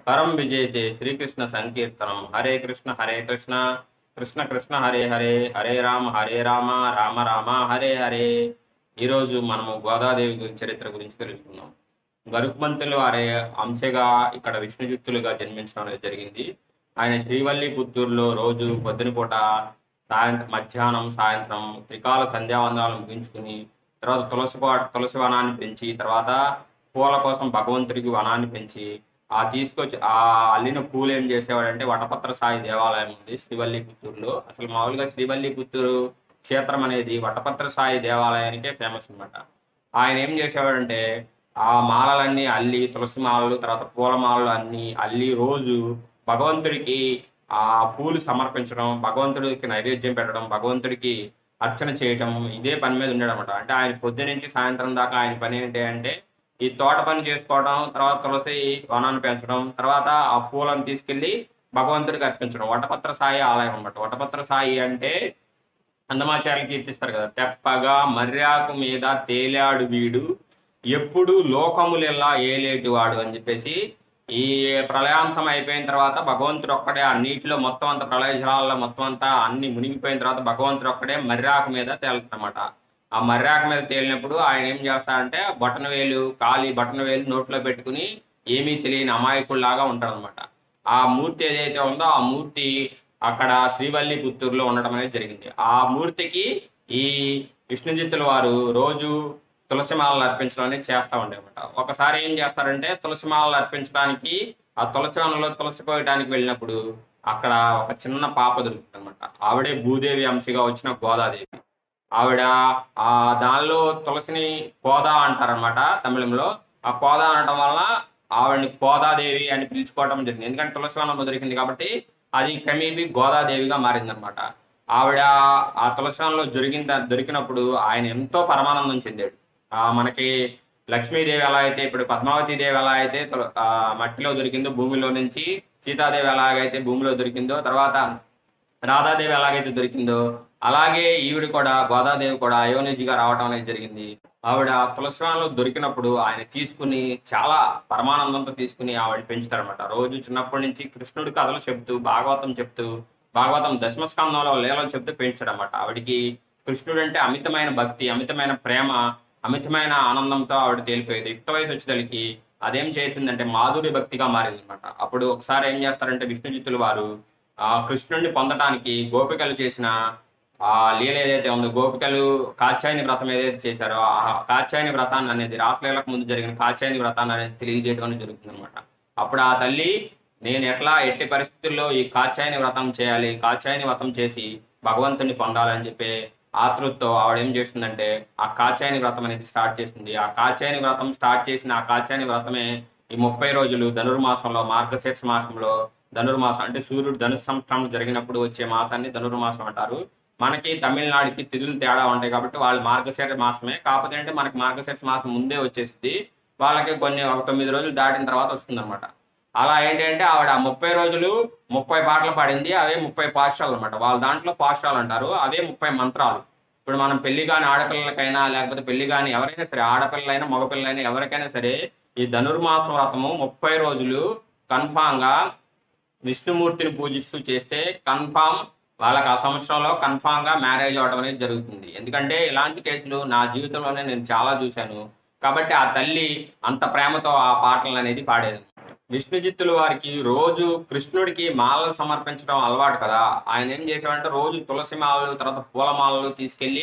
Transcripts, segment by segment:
పరం విజయతే శ్రీకృష్ణ సంకీర్తనం హరే కృష్ణ హరే కృష్ణ కృష్ణ కృష్ణ హరే హరే హరే రామ హరే రామ రామ రామ హరే హరే ఈరోజు మనము గోదాదేవి గురించి చరిత్ర గురించి తెలుసుకుందాం గరుక్మంతులు వారి అంశగా ఇక్కడ విష్ణుజిత్తులుగా జన్మించడం అనేది జరిగింది ఆయన శ్రీవల్లి పుత్తూరులో రోజు పొద్దునపూట సాయంత్రం మధ్యాహ్నం సాయంత్రం త్రికాల సంధ్యావందనాలు ముగించుకుని తర్వాత తులసి పా- తులసి వనాన్ని పెంచి తర్వాత పూల కోసం భగవంతుడికి వనాన్ని పెంచి ఆ తీసుకొచ్చి ఆ అల్లిన పూలు ఏం చేసేవాడంటే వటపత్ర సాయి దేవాలయం ఉంది శ్రీవల్లి పుత్తూరులో అసలు మామూలుగా శ్రీవల్లి పుత్తూరు క్షేత్రం అనేది వటపత్ర సాయి దేవాలయానికే ఫేమస్ అన్నమాట ఆయన ఏం చేసేవాడంటే ఆ మాలలన్నీ అల్లి తులసి మాలలు తర్వాత పూల మాలలు అన్ని అల్లి రోజు భగవంతుడికి ఆ పూలు సమర్పించడం భగవంతుడికి నైవేద్యం పెట్టడం భగవంతుడికి అర్చన చేయటం ఇదే పని మీద ఉండడమాట అంటే ఆయన పొద్దు నుంచి సాయంత్రం దాకా ఆయన పని ఏంటి అంటే ఈ తోట పని చేసుకోవడం తర్వాత తులసి వనాన్ని పెంచడం తర్వాత ఆ పూలను తీసుకెళ్లి భగవంతుడికి అర్పించడం వటపత్ర సాయి ఆలయం అన్నమాట వటపత్ర సాయి అంటే అన్నమాచార్యులు కీర్తిస్తారు కదా తెప్పగా మర్యాకు మీద తేలాడు వీడు ఎప్పుడు లోకములెల్లా ఏలేటి వాడు అని చెప్పేసి ఈ ప్రళయాంతం అయిపోయిన తర్వాత భగవంతుడు ఒక్కడే ఆ నీటిలో మొత్తం అంత ప్రళయ జలాల్లో మొత్తం అంతా అన్ని మునిగిపోయిన తర్వాత భగవంతుడు ఒక్కడే మర్యాకు మీద తేలుతాడనమాట ఆ మర్యాకు మీద తేలినప్పుడు ఆయన ఏం చేస్తాడంటే బటన వేలు కాలి బటన వేలు నోట్లో పెట్టుకుని ఏమీ తెలియని అమాయకుల్లాగా ఉంటాడనమాట ఆ మూర్తి ఏదైతే ఉందో ఆ మూర్తి అక్కడ శ్రీవల్లి పుత్తూరులో ఉండడం అనేది జరిగింది ఆ మూర్తికి ఈ విష్ణుజిత్తుల వారు రోజు తులసి మాలలు అర్పించడం అనేది చేస్తూ ఉండేమాట ఒకసారి ఏం చేస్తారంటే తులసి మాలలు అర్పించడానికి ఆ తులసి వనంలో తులసి కోయడానికి వెళ్ళినప్పుడు అక్కడ ఒక చిన్న పాప దొరుకుతుంది అనమాట ఆవిడే భూదేవి అంశగా వచ్చిన గోదాదేవి ఆవిడ ఆ దానిలో తులసిని కోదా అంటారనమాట తమిళంలో ఆ కోదా అనడం వలన ఆవిడని కోదాదేవి అని పిలుచుకోవడం జరిగింది ఎందుకంటే తులసి వనంలో దొరికింది కాబట్టి అది క్రమేపీ గోదాదేవిగా మారిందనమాట ఆవిడ ఆ తులసి వనంలో దొరికిన దొరికినప్పుడు ఆయన ఎంతో పరమానందం చెందాడు ఆ మనకి లక్ష్మీదేవి ఎలా అయితే ఇప్పుడు పద్మావతి దేవి ఎలా అయితే తుల- ఆ మట్టిలో దొరికిందో భూమిలో నుంచి సీతాదేవి ఎలాగైతే భూమిలో దొరికిందో తర్వాత రాధాదేవి ఎలాగైతే దొరికిందో అలాగే ఈవిడ కూడా గోదాదేవి కూడా అయోనిజిగా రావటం అనేది జరిగింది ఆవిడ తులసివనంలో దొరికినప్పుడు ఆయన తీసుకుని చాలా పరమానందంతో తీసుకుని ఆవిడ పెంచుతారనమాట రోజు చిన్నప్పటి నుంచి కృష్ణుడి కథలు చెప్తూ భాగవతం చెప్తూ భాగవతం దశమస్కందంలో లీలలు చెప్తూ పెంచాడనమాట ఆవిడికి కృష్ణుడు అంటే అమితమైన భక్తి అమితమైన ప్రేమ అమితమైన ఆనందంతో ఆవిడ తేలిపోయేది యుక్త వయసు వచ్చేసరికి అదేం చేస్తుందంటే మాధుర్య భక్తిగా మారింది అనమాట అప్పుడు ఒకసారి ఏం చేస్తారంటే విష్ణుజిత్తుల వారు ఆ కృష్ణుడిని పొందడానికి గోపికలు చేసిన ఆ లీల ఏదైతే ఉందో గోపికలు కాచాయని వ్రతం ఏదైతే చేశారో ఆ కాచాయని వ్రతాన్ని అనేది రాసలీలకు ముందు జరిగిన కాచాయని వ్రతాన్ని అనేది తెలియజేయడం అనేది జరుగుతుంది అనమాట అప్పుడు ఆ తల్లి నేను ఎట్లా ఎట్టి పరిస్థితుల్లో ఈ కాచాయని వ్రతం చేయాలి కాచాయని వ్రతం చేసి భగవంతుని పొందాలని చెప్పి ఆతృతతో ఆవిడ ఏం చేస్తుందంటే ఆ కాచాయని వ్రతం అనేది స్టార్ట్ చేస్తుంది ఆ కాచాయని వ్రతం స్టార్ట్ చేసిన ఆ కాచాయని వ్రతమే ఈ ముప్పై రోజులు ధనుర్మాసంలో మార్గశీర్ష మాసంలో ధనుర్మాసం అంటే సూర్యుడు ధనుర్ సంవత్సరం జరిగినప్పుడు వచ్చే మాసాన్ని ధనుర్మాసం అంటారు మనకి తమిళనాడుకి తిథులు తేడా ఉంటాయి కాబట్టి వాళ్ళు మార్గశీర్ష మాసమే కాకపోతే అంటే మనకి మార్గశీర్ష మాసం ముందే వచ్చేసింది వాళ్ళకి కొన్ని ఒక తొమ్మిది రోజులు దాటిన తర్వాత వస్తుంది అలా ఏంటంటే ఆవిడ ఆ ముప్పై రోజులు ముప్పై పాటలు పాడింది అవే ముప్పై పాఠశాలలు అనమాట వాళ్ళ దాంట్లో పాఠశాలలు అంటారు అవే ముప్పై మంత్రాలు ఇప్పుడు మనం పెళ్లి కాని ఆడపిల్లలకైనా లేకపోతే పెళ్లి కాని ఎవరైనా సరే ఆడపిల్లలైనా మగపిల్లలైనా ఎవరికైనా సరే ఈ ధనుర్మాస వ్రతము ముప్పై రోజులు కన్ఫామ్ గా విష్ణుమూర్తిని పూజిస్తూ చేస్తే కన్ఫామ్ వాళ్ళకి ఆ సంవత్సరంలో కన్ఫామ్ గా మ్యారేజ్ అవడం అనేది జరుగుతుంది ఎందుకంటే ఇలాంటి కేసులు నా జీవితంలోనే నేను చాలా చూశాను కాబట్టి ఆ తల్లి అంత ప్రేమతో ఆ పాటలు అనేది పాడేది విష్ణుజిత్తుల వారికి రోజు కృష్ణుడికి మాలలు సమర్పించడం అలవాటు కదా ఆయన ఏం చేసేవాడంటే రోజు తులసి మాలలు తర్వాత పూల మాలలు తీసుకెళ్లి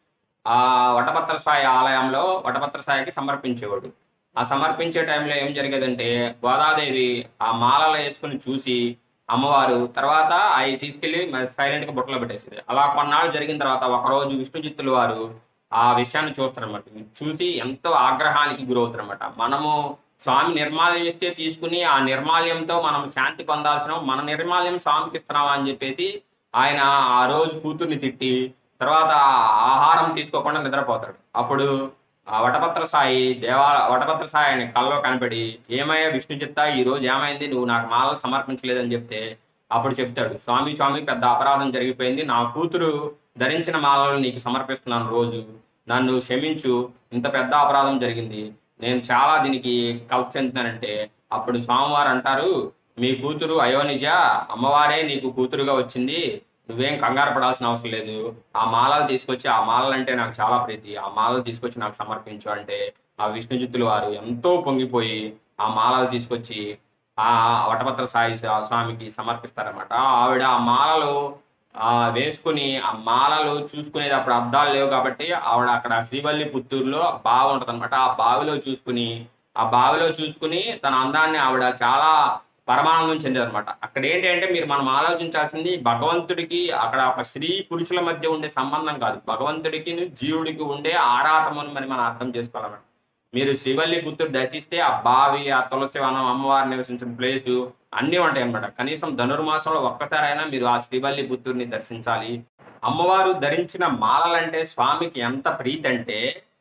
ఆ వటపత్ర సాయి ఆలయంలో వటపత్ర సాయికి సమర్పించేవాడు ఆ సమర్పించే టైంలో ఏం జరిగేదంటే గోదాదేవి ఆ మాలలు వేసుకుని చూసి అమ్మవారు తర్వాత అవి తీసుకెళ్లి సైలెంట్ గా బుట్టలో పెట్టేసేది అలా కొన్నాళ్ళు జరిగిన తర్వాత ఒక రోజు విష్ణుజిత్తుల వారు ఆ విషయాన్ని చూస్తారన్నమాట చూసి ఎంతో ఆగ్రహానికి గురవుతారన్నమాట మనము స్వామి నిర్మాల్యం ఇస్తే తీసుకుని ఆ నిర్మాల్యంతో మనం శాంతి పొందాల్సిన మన నిర్మాల్యం స్వామికి ఇస్తున్నామా అని చెప్పేసి ఆయన ఆ రోజు కూతుర్ని తిట్టి తర్వాత ఆహారం తీసుకోకుండా నిద్రపోతాడు అప్పుడు ఆ వటపత్ర సాయి దేవా వటపత్ర సాయి ఆయన కల్లో కనపడి ఏమయ్యా విష్ణు చిత్త ఈ రోజు ఏమైంది నువ్వు నాకు మాలలు సమర్పించలేదని చెప్తే అప్పుడు చెప్తాడు స్వామి స్వామి పెద్ద అపరాధం జరిగిపోయింది నా కూతురు ధరించిన మాలలు నీకు సమర్పిస్తున్నాను రోజు నన్ను క్షమించు ఇంత పెద్ద అపరాధం జరిగింది నేను చాలా దీనికి కలత చెందుతానంటే అప్పుడు స్వామివారు అంటారు మీ కూతురు అయోనిజ అమ్మవారే నీకు కూతురుగా వచ్చింది నువ్వేం కంగారు పడాల్సిన అవసరం లేదు ఆ మాలలు తీసుకొచ్చి ఆ మాలలు అంటే నాకు చాలా ప్రీతి ఆ మాలలు తీసుకొచ్చి నాకు సమర్పించు అంటే ఆ విష్ణుజిత్తుల వారు ఎంతో పొంగిపోయి ఆ మాలలు తీసుకొచ్చి ఆ వటపత్ర సాయి స్వామికి సమర్పిస్తారనమాట ఆవిడ ఆ మాలలు ఆ వేసుకుని ఆ మాలలు చూసుకునేది అప్పుడు అద్దాలు లేవు కాబట్టి ఆవిడ అక్కడ శ్రీవల్లి పుత్తూరులో బావి ఉంటది అనమాట ఆ బావిలో చూసుకుని ఆ బావిలో చూసుకుని తన అందాన్ని ఆవిడ చాలా పరమానందం చెందేదన్నమాట అక్కడ ఏంటి అంటే మీరు మనం ఆలోచించాల్సింది భగవంతుడికి అక్కడ ఒక స్త్రీ పురుషుల మధ్య ఉండే సంబంధం కాదు భగవంతుడికి జీవుడికి ఉండే ఆరాటం అని మరి మనం అర్థం చేసుకోవాలన్నమాట మీరు శ్రీవల్లి పుత్తూరు దర్శిస్తే ఆ బావి ఆ తులసి వనం అమ్మవారు నివసించిన ప్లేస్ అన్నీ ఉంటాయి అన్నమాట కనీసం ధనుర్మాసంలో ఒక్కసారైనా మీరు ఆ శ్రీవల్లి పుత్తూరుని దర్శించాలి అమ్మవారు ధరించిన మాలలంటే స్వామికి ఎంత ప్రీతి అంటే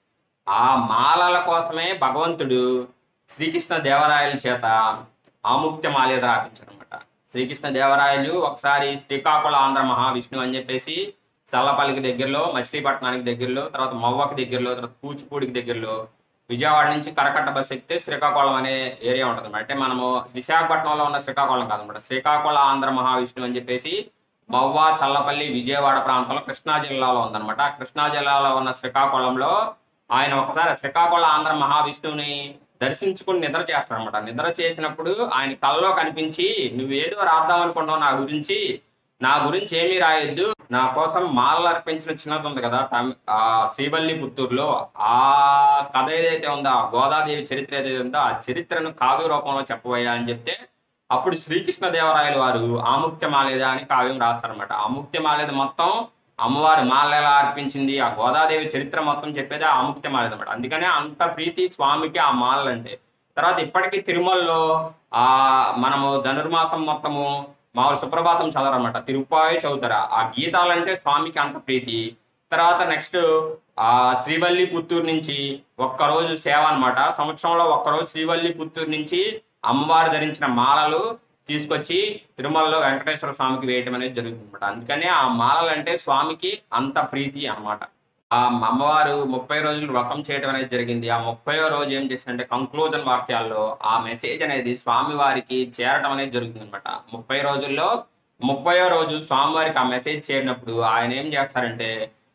ఆ మాలల కోసమే భగవంతుడు శ్రీకృష్ణ దేవరాయల చేత ఆముక్త మాల్యద రాపించారనమాట శ్రీకృష్ణ దేవరాయలు ఒకసారి శ్రీకాకుళ ఆంధ్ర మహావిష్ణువు అని చెప్పేసి చల్లపల్లికి దగ్గరలో మచిలీపట్నానికి దగ్గరలో తర్వాత మవ్వకి దగ్గరలో తర్వాత కూచిపూడికి దగ్గరలో విజయవాడ నుంచి కరకట్ట బస్ ఎక్కితే శ్రీకాకుళం అనే ఏరియా ఉంటుంది అంటే మనము విశాఖపట్నంలో ఉన్న శ్రీకాకుళం కాదనమాట శ్రీకాకుళ ఆంధ్ర మహావిష్ణువు అని చెప్పేసి మవ్వ చల్లపల్లి విజయవాడ ప్రాంతంలో కృష్ణా జిల్లాలో ఉందన్నమాట ఆ కృష్ణా జిల్లాలో ఉన్న శ్రీకాకుళంలో ఆయన ఒకసారి శ్రీకాకుళ ఆంధ్ర మహావిష్ణువుని దర్శించుకుని నిద్ర చేస్తాడనమాట నిద్ర చేసినప్పుడు ఆయన కల్లో కనిపించి నువ్వేదో రాద్దాం అనుకుంటావు నా గురించి నా గురించి ఏమీ రాయొద్దు నా కోసం మాలలు అర్పించిన చిన్నది ఉంది కదా తమి- ఆ శ్రీవల్లి పుత్తూరులో ఆ కథ ఏదైతే ఉందో ఆ గోదాదేవి చరిత్ర ఏదైతే ఉందో ఆ చరిత్రను కావ్య రూపంలో చెప్పబోయా అని చెప్తే అప్పుడు శ్రీకృష్ణ దేవరాయలు వారు ఆముక్త మాలేద అని కావ్యం రాస్తారనమాట ఆముక్త మాలేద మొత్తం అమ్మవారు మాల ఎలా అర్పించింది ఆ గోదాదేవి చరిత్ర మొత్తం చెప్పేది ఆ ఆముక్త మాలేద అనమాట అందుకనే అంత ప్రీతి స్వామికి ఆ మాలలు అంటే తర్వాత ఇప్పటికీ తిరుమలలో ఆ మనము ధనుర్మాసం మొత్తము మామూలు సుప్రభాతం చదవరనమాట తిరుపాయి చదువుతారా ఆ గీతాలంటే స్వామికి అంత ప్రీతి తర్వాత నెక్స్ట్ ఆ శ్రీవల్లి పుత్తూరు నుంచి ఒక్కరోజు సేవ అన్నమాట సంవత్సరంలో ఒక్కరోజు శ్రీవల్లి పుత్తూరు నుంచి అమ్మవారు ధరించిన మాలలు తీసుకొచ్చి తిరుమలలో వెంకటేశ్వర స్వామికి వేయటం అనేది జరుగుతుంది అనమాట అందుకనే ఆ మాలలు అంటే స్వామికి అంత ప్రీతి అన్నమాట ఆ అమ్మవారు ముప్పై రోజులు వ్రతం చేయడం అనేది జరిగింది ఆ ముప్పై రోజు ఏం చేసిందంటే కంక్లూజన్ వాక్యాల్లో ఆ మెసేజ్ అనేది స్వామి వారికి చేరడం అనేది జరుగుతుంది అనమాట ముప్పై రోజుల్లో ముప్పయో రోజు స్వామివారికి ఆ మెసేజ్ చేరినప్పుడు ఆయన ఏం చేస్తారంటే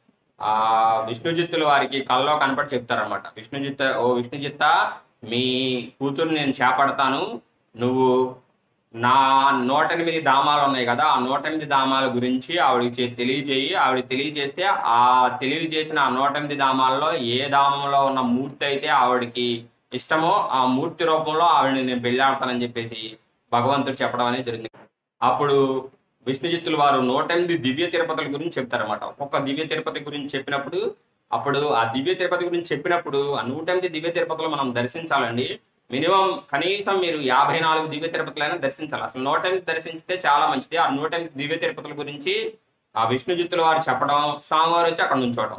ఆ విష్ణుజిత్తుల వారికి కల్లో కనపడి చెప్తారనమాట విష్ణుజిత్త ఓ విష్ణుజిత్త మీ కూతురు నేను చేపడతాను నువ్వు నా నూట ఎనిమిది ధామాలు ఉన్నాయి కదా ఆ నూట ఎనిమిది ధామాల గురించి ఆవిడకి చే- తెలియజేయి ఆవిడ తెలియజేస్తే ఆ తెలియజేసిన ఆ నూట ఎనిమిది ధామాల్లో ఏ ధామంలో ఉన్న మూర్తి అయితే ఆవిడకి ఇష్టమో ఆ మూర్తి రూపంలో ఆవిడని నేను పెళ్ళాడతానని చెప్పేసి భగవంతుడు చెప్పడం అనేది జరిగింది అప్పుడు విష్ణుజిత్తులు వారు నూట ఎనిమిది దివ్య తిరుపతుల గురించి చెప్తారన్నమాట ఒక్కొక్క దివ్య తిరుపతి గురించి చెప్పినప్పుడు అప్పుడు ఆ దివ్య తిరుపతి గురించి చెప్పినప్పుడు ఆ నూట ఎనిమిది దివ్య తిరుపతులు మనం దర్శించాలండి మినిమం కనీసం మీరు యాభై నాలుగు దివ్య తిరుపతులైనా దర్శించాలి అసలు నూట ఎనిమిది దర్శించితే చాలా మంచిది ఆ నూట ఎనిమిది దివ్య తిరుపతుల గురించి ఆ విష్ణుజిత్తుల వారు చెప్పడం స్వామివారు వచ్చి అక్కడ నుంచోవడం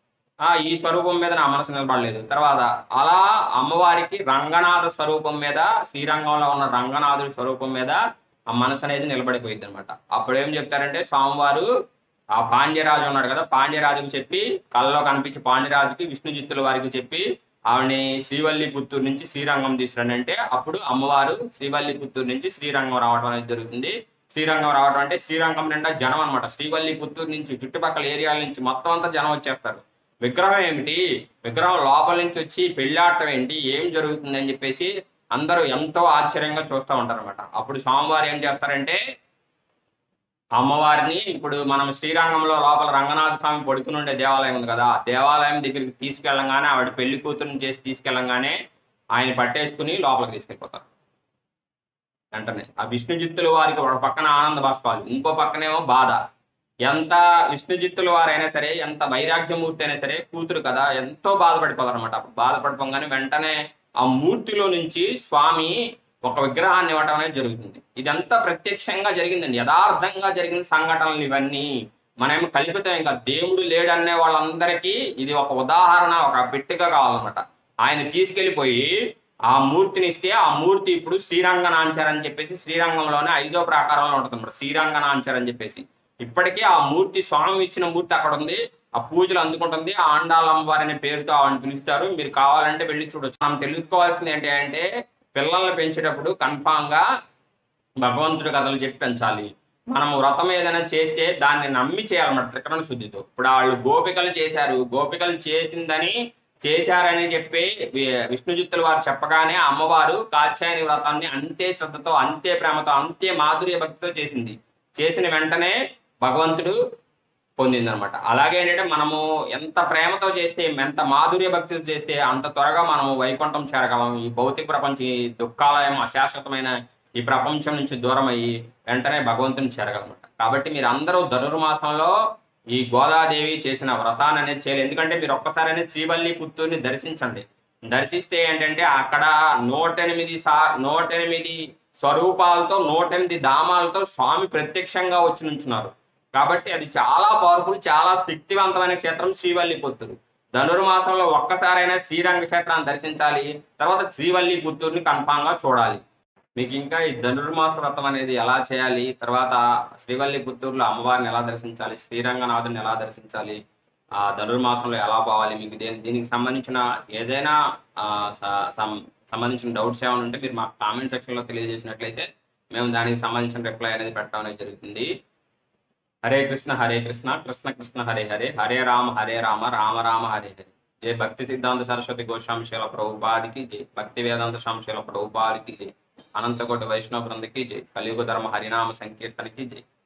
ఆ ఈ స్వరూపం మీద నా మనసు నిలబడలేదు తర్వాత అలా అమ్మవారికి రంగనాథ స్వరూపం మీద శ్రీరంగంలో ఉన్న రంగనాథుడి స్వరూపం మీద ఆ మనసు అనేది నిలబడిపోయింది అనమాట అప్పుడు ఏం చెప్తారంటే స్వామివారు ఆ పాండ్యరాజు ఉన్నాడు కదా పాండ్యరాజుకు చెప్పి కళ్ళలో కనిపించి పాండ్యరాజుకి విష్ణుజిత్తుల వారికి చెప్పి ఆవిడని శ్రీవల్లి పుత్తూరు నుంచి శ్రీరంగం తీసుకురండి అంటే అప్పుడు అమ్మవారు శ్రీవల్లి పుత్తూరు నుంచి శ్రీరంగం రావడం అనేది జరుగుతుంది శ్రీరంగం రావడం అంటే శ్రీరంగం నిండా జనం అనమాట శ్రీవల్లి పుత్తూరు నుంచి చుట్టుపక్కల ఏరియాల నుంచి మొత్తం అంతా జనం వచ్చేస్తారు విగ్రహం ఏమిటి విగ్రహం లోపల నుంచి వచ్చి పెళ్ళాడటం ఏంటి ఏం జరుగుతుంది అని చెప్పేసి అందరూ ఎంతో ఆశ్చర్యంగా చూస్తూ ఉంటారు అనమాట అప్పుడు స్వామివారు ఏం చేస్తారంటే అమ్మవారిని ఇప్పుడు మనం శ్రీరంగంలో లోపల రంగనాథ స్వామి పడుకుని ఉండే దేవాలయం ఉంది కదా ఆ దేవాలయం దగ్గరికి తీసుకెళ్ళంగానే ఆవిడ పెళ్లి కూతురుని చేసి తీసుకెళ్ళంగానే ఆయన పట్టేసుకుని లోపలికి తీసుకెళ్ళిపోతారు వెంటనే ఆ విష్ణుజిత్తుల వారికి ఒక పక్కన ఆనంద బాష్పాలు ఇంకో పక్కనేమో బాధ ఎంత విష్ణుజిత్తుల వారైనా సరే ఎంత వైరాగ్యమూర్తి అయినా సరే కూతురు కదా ఎంతో బాధపడిపోతారు అనమాట బాధపడిపోగానే వెంటనే ఆ మూర్తిలో నుంచి స్వామి ఒక విగ్రహాన్ని ఇవ్వడం అనేది జరుగుతుంది ఇదంతా ప్రత్యక్షంగా జరిగిందండి యథార్థంగా జరిగిన సంఘటనలు ఇవన్నీ మనమేమో కల్పితం ఇంకా దేవుడు లేడనే వాళ్ళందరికీ ఇది ఒక ఉదాహరణ ఒక పెట్టిగా కావాలన్నమాట ఆయన తీసుకెళ్లిపోయి ఆ మూర్తిని ఇస్తే ఆ మూర్తి ఇప్పుడు శ్రీరంగనాంచర్ అని చెప్పేసి శ్రీరంగంలోనే ఐదో ప్రాకారంలో ఉంటుంది శ్రీరంగనాంచర్ అని చెప్పేసి ఇప్పటికీ ఆ మూర్తి స్వామి ఇచ్చిన మూర్తి అక్కడ ఉంది ఆ పూజలు అందుకుంటుంది ఆ ఆండాలమ్మవారి అనే పేరుతో ఆవిడని పిలుస్తారు మీరు కావాలంటే వెళ్ళి చూడొచ్చు మనం తెలుసుకోవాల్సింది ఏంటి అంటే పిల్లల్ని పెంచేటప్పుడు కన్ఫామ్ గా భగవంతుడి కథలు చెప్పి పెంచాలి మనం వ్రతం ఏదైనా చేస్తే దాన్ని నమ్మి చేయాలన్నమాట త్రికరణ శుద్ధితో ఇప్పుడు వాళ్ళు గోపికలు చేశారు గోపికలు చేసిందని చేశారని చెప్పి వి- విష్ణుజిత్తుల వారు చెప్పగానే ఆ అమ్మవారు కాత్యాయని వ్రతాన్ని అంతే శ్రద్ధతో అంతే ప్రేమతో అంతే మాధుర్య భక్తితో చేసింది చేసిన వెంటనే భగవంతుడు పొందిందనమాట అలాగే ఏంటంటే మనము ఎంత ప్రేమతో చేస్తే ఎంత మాధుర్య భక్తితో చేస్తే అంత త్వరగా మనము వైకుంఠం చేరగలం ఈ భౌతిక ప్రపంచం ఈ దుఃఖాలయం అశాశ్వతమైన ఈ ప్రపంచం నుంచి దూరం అయ్యి వెంటనే భగవంతుని చేరగలమాట కాబట్టి మీరు అందరూ ధనుర్మాసంలో ఈ గోదాదేవి చేసిన వ్రతాన్ని అనేది చేయాలి ఎందుకంటే మీరు ఒక్కసారైనా శ్రీవల్లి పుత్తూరుని దర్శించండి దర్శిస్తే ఏంటంటే అక్కడ నూట ఎనిమిది సా నూట ఎనిమిది స్వరూపాలతో నూట ఎనిమిది ధామాలతో స్వామి ప్రత్యక్షంగా వచ్చి నుంచున్నారు కాబట్టి అది చాలా పవర్ఫుల్ చాలా శక్తివంతమైన క్షేత్రం శ్రీవల్లి పుత్తూరు ధనుర్మాసంలో ఒక్కసారైనా శ్రీరంగ క్షేత్రాన్ని దర్శించాలి తర్వాత శ్రీవల్లి పుత్తూరుని కన్ఫామ్ గా చూడాలి మీకు ఇంకా ఈ ధనుర్మాస వ్రతం అనేది ఎలా చేయాలి తర్వాత శ్రీవల్లి పుత్తూరులో అమ్మవారిని ఎలా దర్శించాలి శ్రీరంగనాథుని ఎలా దర్శించాలి ఆ ధనుర్మాసంలో ఎలా పోవాలి మీకు దేని దీనికి సంబంధించిన ఏదైనా ఆ, స- సం- సంబంధించిన డౌట్స్ ఏమైనా ఉంటే మీరు మా కామెంట్ సెక్షన్ లో తెలియజేసినట్లయితే మేము దానికి సంబంధించిన రిప్లై అనేది పెట్టడం అనేది జరుగుతుంది హరే కృష్ణ హరే కృష్ణ కృష్ణ కృష్ణ హరే హరే హరే రామ హరే రామ రామ రామ హరే హరే జై భక్తి సిద్ధాంత సరస్వతి గోస్వామిశీల ప్రభుపాదికి జై భక్తి వేదాంత స్వామిశీల ప్రభుపాదికి జై అనంతకోటి వైష్ణవ బృందకి జై కలియుగ ధర్మ హరినామ సంకీర్తనకి జై